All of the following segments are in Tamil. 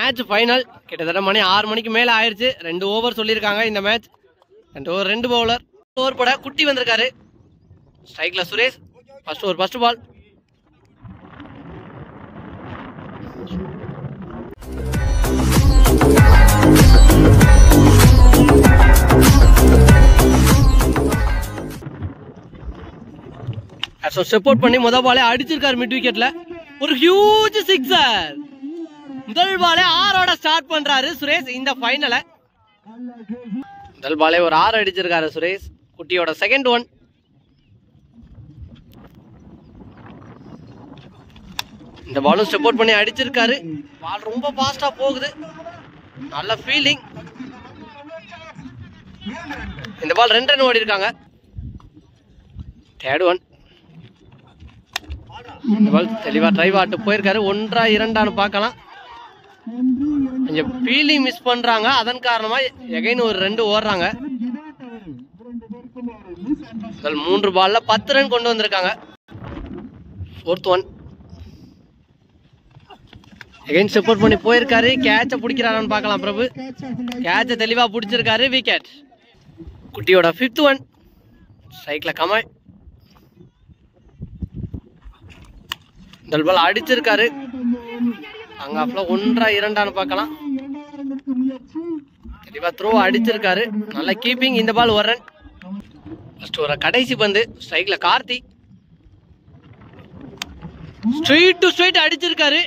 மேட்ச் ஃபைனல் கிட்டத்தட்ட மணி ஆறு மணிக்கு மேலே ஆயிருச்சு ரெண்டு ஓவர் சொல்லியிருக்காங்க இந்த மேட்ச் ரெண்டு ஓவர் ரெண்டு பவுலர் ஓவர் போட குட்டி வந்திருக்காரு ஸ்ட்ரைக்ல Suresh first over first ball support பண்ணி முத பாலே அடிச்சிருக்காரு மிட் விக்கெட்ல ஒரு ஹியூஜ் சிக்ஸர் முதல் பாலே ஆறோட ஸ்டார்ட் பண்றாரு சுரேஷ் இந்த ஃபைனல முதல் பாலே ஒரு ஆறு அடிச்சிருக்காரு சுரேஷ் குட்டியோட செகண்ட் ஒன் இந்த பாலும் ஸ்டெப் அவுட் பண்ணி அடிச்சிருக்காரு பால் ரொம்ப ஃபாஸ்டா போகுது நல்ல ஃபீலிங் இந்த பால் ரெண்டு ரன் ஓடி இருக்காங்க தேர்ட் ஒன் இந்த பால் தெளிவா டிரைவ் ஆட்டு போயிருக்காரு ஒன்றா இரண்டான்னு பார்க்கலாம் கொஞ்சம் ஃபீலிங் மிஸ் பண்றாங்க அதன் காரணமா எகைன் ஒரு ரெண்டு ஓடுறாங்க முதல் மூன்று பால்ல பத்து ரன் கொண்டு வந்திருக்காங்க ஃபோர்த் ஒன் எகைன் சப்போர்ட் பண்ணி போயிருக்காரு கேட்ச பிடிக்கிறாரான்னு பார்க்கலாம் பிரபு கேட்ச தெளிவா பிடிச்சிருக்காரு விக்கெட் குட்டியோட ஃபிஃப்த் ஒன் ஸ்ட்ரைக்ல கமல் இந்த பால் அடிச்சிருக்காரு அங்க ஆஃப்ல ஒன்றா இரண்டான்னு பார்க்கலாம் தெளிவா த்ரோ அடிச்சிருக்காரு நல்ல கீப்பிங் இந்த பால் ஒரு ரன் ஃபர்ஸ்ட் ஒரு கடைசி பந்து ஸ்ட்ரைக்ல கார்த்தி ஸ்ட்ரெயிட் டு ஸ்ட்ரெயிட் அடிச்சிருக்காரு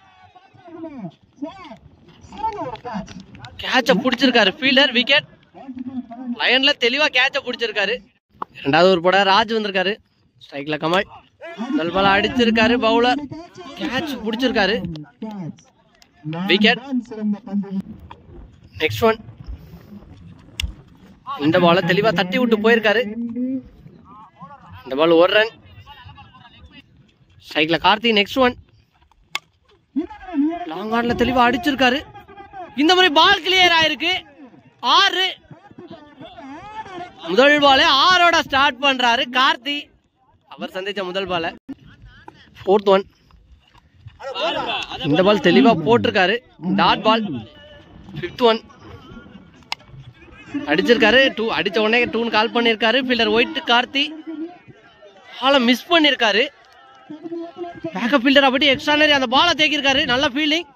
கேட்ச பிடிச்சிருக்காரு ஃபீல்டர் விக்கெட் லயன்ல தெளிவா கேட்ச பிடிச்சிருக்காரு ரெண்டாவது ஒரு போட ராஜ் வந்திருக்காரு ஸ்ட்ரைக்ல கமல் முதல் பால் அடிச்சிருக்காரு பவுலர் கேட்ச் பிடிச்சிருக்காரு விக்கெட் நெக்ஸ்ட் ஒன் இந்த பால தெளிவா தட்டி விட்டு போயிருக்காரு இந்த பால் ஒரு ரன் ஸ்ட்ரைக்ல கார்த்தி நெக்ஸ்ட் ஒன் லாங் ஆன்ல தெளிவா அடிச்சிருக்காரு இந்த மாதிரி பால் கிளியர் ஆயிருக்கு ஆறு முதல் பாலே ஆறோட ஸ்டார்ட் பண்றாரு கார்த்தி அவர் சந்திச்ச முதல் பால ஃபோர்த் ஒன் இந்த பால் தெளிவா போட்டிருக்காரு டாட் பால் ஃபிஃப்த் ஒன் அடிச்சிருக்காரு டூ அடிச்ச உடனே டூன் கால் பண்ணிருக்காரு ஃபீல்டர் ஒயிட் கார்த்தி பாலை மிஸ் பண்ணிருக்காரு பேக்கப் ஃபீல்டர் அப்படி எக்ஸ்ட்ரானரி அந்த பாலை தேக்கிருக்காரு நல்ல ஃபீல்டிங்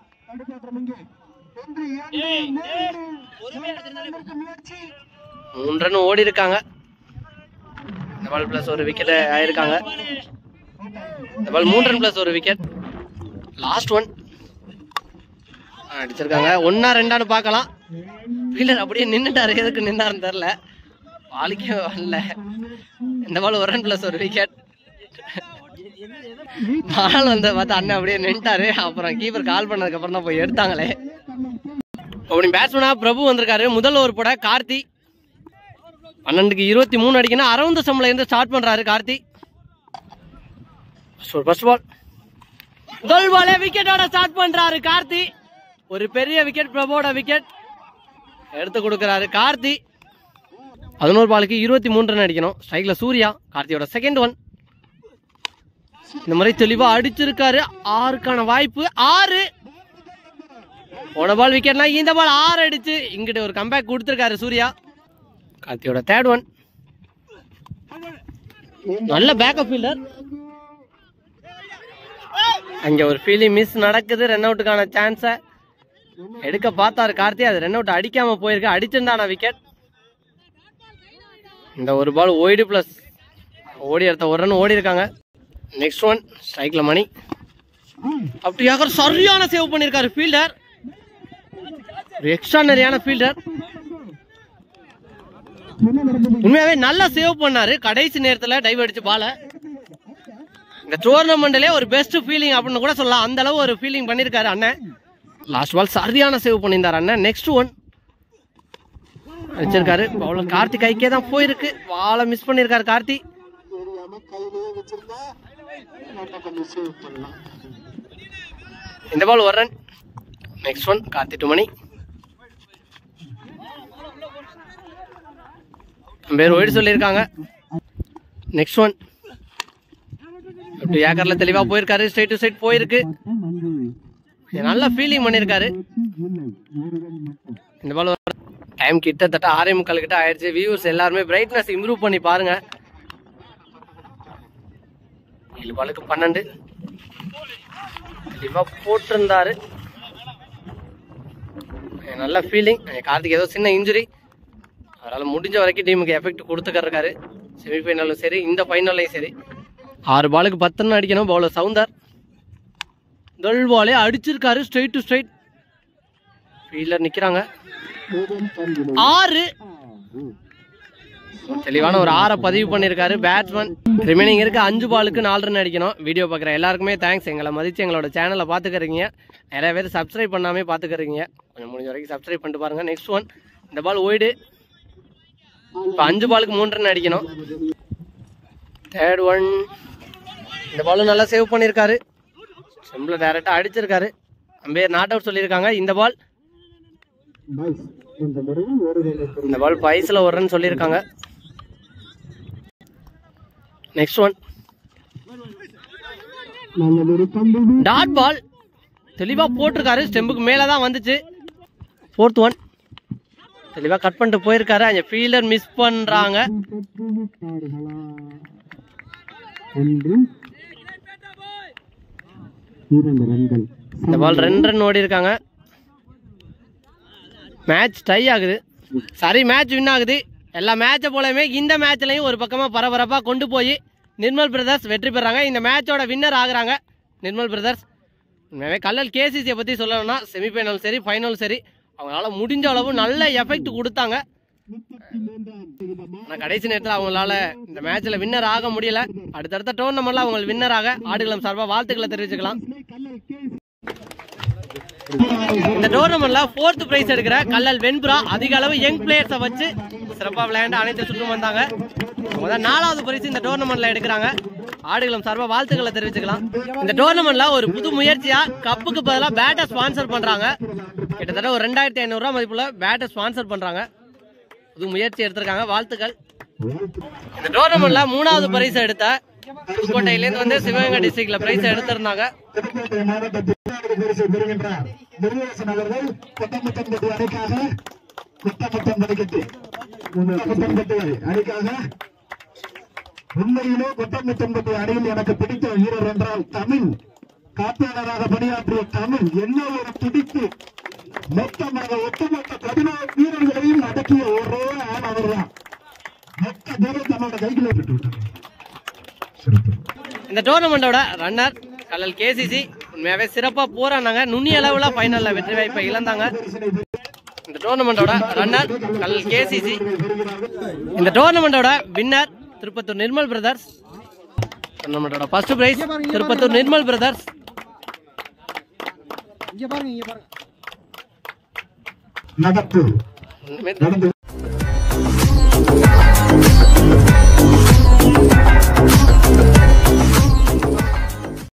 மூன்று ரன் ஓடி இருக்காங்க இந்த பால் பிளஸ் ஒரு விக்கெட் ஆயிருக்காங்க இந்த பால் மூன்று ரன் பிளஸ் ஒரு விக்கெட் லாஸ்ட் ஒன் அடிச்சிருக்காங்க ஒன்னா ரெண்டான்னு பார்க்கலாம் ஃபீல்டர் அப்படியே நின்னுட்டாரு எதுக்கு நின்னாருன்னு தெரில பாலுக்கே வரல இந்த பால் ஒரு ரன் பிளஸ் ஒரு விக்கெட் பால் வந்து பார்த்தா அண்ணன் அப்படியே நின்ட்டாரு அப்புறம் கீப்பர் கால் பண்ணதுக்கு அப்புறம் தான் போய் எடுத்தாங்களே அப்படி பேட்ஸ்மேனா பிரபு வந்திருக்காரு முதல் ஓவர் போட கார்த்தி பன்னெண்டுக்கு இருபத்தி மூணு அடிக்கணும் அரவுந்த சம்பளம் இருந்து ஸ்டார்ட் பண்றாரு கார்த்தி ஃபர்ஸ்ட் பால் முதல் பாலே விக்கெட்டோட ஸ்டார்ட் பண்றாரு கார்த்தி ஒரு பெரிய விக்கெட் பிரபுவோட விக்கெட் எடுத்து கொடுக்கறாரு கார்த்தி பதினோரு பாலுக்கு இருபத்தி மூணு ரன் அடிக்கணும் ஸ்ட்ரைக்ல சூர்யா கார்த்தியோட செகண்ட் ஒன் இந்த மாதிரி தெளிவா அடிச்சிருக்காரு ஆறுக்கான வாய்ப்பு ஆறு போன பால் விக்கெட்னா இந்த பால் ஆறு அடிச்சு இங்கிட்ட ஒரு கம்பேக் கொடுத்துருக்காரு சூர்யா கார்த்தியோட தேர்ட் ஒன் நல்ல பேக்கப் ஃபீல்டர் அங்க ஒரு ஃபீலிங் மிஸ் நடக்குது ரன் அவுட்டுக்கான சான்ஸ எடுக்க பார்த்தாரு கார்த்தி அது ரன் அவுட் அடிக்காம போயிருக்கு அடிச்சிருந்தானா விக்கெட் இந்த ஒரு பால் ஒய்டு பிளஸ் ஓடி எடுத்த ஒரு ரன் ஓடி இருக்காங்க நெக்ஸ்ட் ஒன் ஸ்ட்ரைக்ல மணி அப்படியாக சரியான சேவ் பண்ணிருக்காரு ஃபீல்டர் ஒரு எக்ஸ்ட்ரானரியான ஃபீல்டர் உண்மையாவே நல்லா சேவ் பண்ணாரு கடைசி நேரத்துல டைவ் அடிச்சு பால இந்த டோர்னமெண்ட்லயே ஒரு பெஸ்ட் ஃபீலிங் அப்படின்னு கூட சொல்லலாம் அந்த அளவு ஒரு ஃபீலிங் பண்ணிருக்காரு அண்ணன் லாஸ்ட் பால் சரியான சேவ் பண்ணியிருந்தார் அண்ணன் நெக்ஸ்ட் ஒன் அடிச்சிருக்காரு பவுலர் கார்த்தி கைக்கே தான் போயிருக்கு பாலை மிஸ் பண்ணிருக்காரு கார்த்தி இந்த பால் ஒரு run next one Karthi two மணி பேர் ஒயிட் சொல்லியிருக்காங்க நெக்ஸ்ட் ஒன் இப்படி ஏக்கர்ல தெளிவா போயிருக்காரு ஸ்ட்ரைட் டு ஸ்ட்ரைட் போயிருக்கு நல்ல ஃபீலிங் பண்ணியிருக்காரு இந்த பால் டைம் கிட்டத்தட்ட ஆறே முக்கால் கிட்ட ஆயிடுச்சு வியூவர்ஸ் எல்லாருமே பிரைட்னஸ் இம்ப்ரூவ் பண்ணி பாருங்க ஏழு பாலுக்கு பன்னெண்டு தெளிவா போட்டிருந்தாரு நல்ல ஃபீலிங் கார்த்திக் ஏதோ சின்ன இன்ஜுரி அதனால் முடிஞ்ச வரைக்கும் டீமுக்கு எஃபெக்ட் கொடுத்துக்கறாரு செமிஃபைனலும் சரி இந்த ஃபைனல்லையும் சரி ஆறு பாலுக்கு பத்துன்னு அடிக்கணும் பவுலர் சவுந்தர் தொல் பாலே அடிச்சிருக்காரு ஸ்ட்ரைட் டு ஸ்ட்ரைட் ஃபீல்டர் நிற்கிறாங்க ஆறு தெளிவான ஒரு ஆறை பதிவு பண்ணியிருக்காரு பேட்ஸ்மேன் ரிமைனிங் இருக்க அஞ்சு பாலுக்கு நாலு ரன் அடிக்கணும் வீடியோ பார்க்குற எல்லாருக்குமே தேங்க்ஸ் எங்களை மதித்து எங்களோட சேனலை பார்த்துக்கறீங்க நிறைய பேர் சப்ஸ்கிரைப் பண்ணாமே பார்த்துக்கறீங்க கொஞ்சம் முடிஞ்ச வரைக்கும் சப்ஸ்கிரைப் பண்ணிட்டு பாருங்க நெக்ஸ்ட் ஒன் இந்த பால் ஒய்டு இப்போ அஞ்சு பாலுக்கு மூணு ரன் அடிக்கணும் தேர்ட் ஒன் இந்த பாலும் நல்லா சேவ் பண்ணியிருக்காரு சிம்பிள டேரெக்டாக அடிச்சிருக்காரு அம்பேர் நாட் அவுட் சொல்லியிருக்காங்க இந்த பால் இந்த பால் பைஸில் ஒரு ரன் சொல்லியிருக்காங்க நெக்ஸ்ட் ஒன் டாட் பால் தெளிவா போட்டிருக்காரு ஸ்டெம்புக்கு மேல தான் வந்துச்சு ஃபோர்த் ஒன் தெளிவா கட் பண்ணிட்டு போயிருக்காரு அங்க ஃபீல்டர் மிஸ் பண்றாங்க இந்த பால் ரெண்டு ரன் ஓடி இருக்காங்க மேட்ச் டை ஆகுது சரி மேட்ச் வின் ஆகுது எல்லா மேட்சை போலவே இந்த மேட்ச்லையும் ஒரு பக்கமாக பரபரப்பாக கொண்டு போய் நிர்மல் பிரதர்ஸ் வெற்றி பெறாங்க இந்த மேட்சோட வின்னர் ஆகுறாங்க நிர்மல் பிரதர்ஸ் உண்மையாகவே கல்லல் கேசிசியை பற்றி சொல்லணும்னா செமிஃபைனல் சரி ஃபைனல் சரி அவங்களால முடிஞ்ச அளவு நல்ல எஃபெக்ட் கொடுத்தாங்க ஆனால் கடைசி நேரத்தில் அவங்களால இந்த மேட்ச்சில் வின்னர் ஆக முடியல அடுத்தடுத்த டோர்னமெண்ட்ல அவங்க வின்னர் ஆக ஆடுகளம் சார்பாக வாழ்த்துக்களை தெரிவிச்சுக்கலாம் இந்த டோர்னமெண்ட்ல ஃபோர்த் பிரைஸ் எடுக்கிற கல்லல் வெண்புரா அதிக அளவு யங் பிளேயர்ஸை வச்சு சிறப்பாக விளையாண்டு அனைத்து சுற்றும் வந்தாங்க அவங்க தான் நாலாவது பிரைஸ் இந்த டோர்னமெண்ட்ல எடுக்கிறாங்க ஆடுகளம் சார்பாக வாழ்த்துக்களை தெரிவிச்சுக்கலாம் இந்த டோர்னமெண்ட்ல ஒரு புது முயற்சியா கப்புக்கு பதிலாக பேட்டை ஸ்பான்சர் பண்றாங்க கிட்டத்தட்ட ஒரு ரெண்டாயிரத்தி ஐநூறுரூவா மதிப்புள்ள பேட்டை ஸ்பான்சர் பண்றாங்க புது முயற்சி எடுத்திருக்காங்க வாழ்த்துக்கள் இந்த டோர்னமெண்ட்ல மூணாவது பிரைஸ் எடுத்த புதுக்கோட்டையிலேருந்து வந்து சிவகங்கை டிஸ்ட்ரிக்ட்ல பிரைஸ் எடுத்திருந்தாங்க புதுக்கோட்டை மாவட்டத்தில் இரண்டாவது பரிசை பெறுகின்றார் முருகேசன் அவர்கள் கொட்டமுத்தம்பட்டி அணிக்காக கொட்டமுத்தம்பட்டி கொட்டமுத்தம்பட்டி அணிக்காக உண்மையிலே கொட்டமுத்தம்பட்டி அணியில் எனக்கு பிடித்த வீரர் என்றால் தமிழ் காப்பாளராக பணியாற்றிய தமிழ் என்ன ஒரு துடிப்பு மொத்தமாக ஒட்டுமொத்த பதினாறு வீரர்களையும் அடக்கிய ஒரே ஆள் அவர்தான் மொத்த தூரம் தன்னோட கைகளை விட்டு விட்டார் சிறப்பு இந்த டோர்னமெண்டோட ரன்னர் கல்லல் கேசிசி உண்மையாவே சிறப்பா போறாங்க நுனி அளவுல ஃபைனல்ல வெற்றி வாய்ப்பை இழந்தாங்க இந்த டோர்னமெண்டோட ரன்னர் கல்லல் கேசிசி இந்த டோர்னமெண்டோட வின்னர் திருப்பத்தூர் நிர்மல் பிரதர்ஸ் டோர்னமெண்டோட first prize Tiruppattur Nirmal brothers நடப்பு நடந்து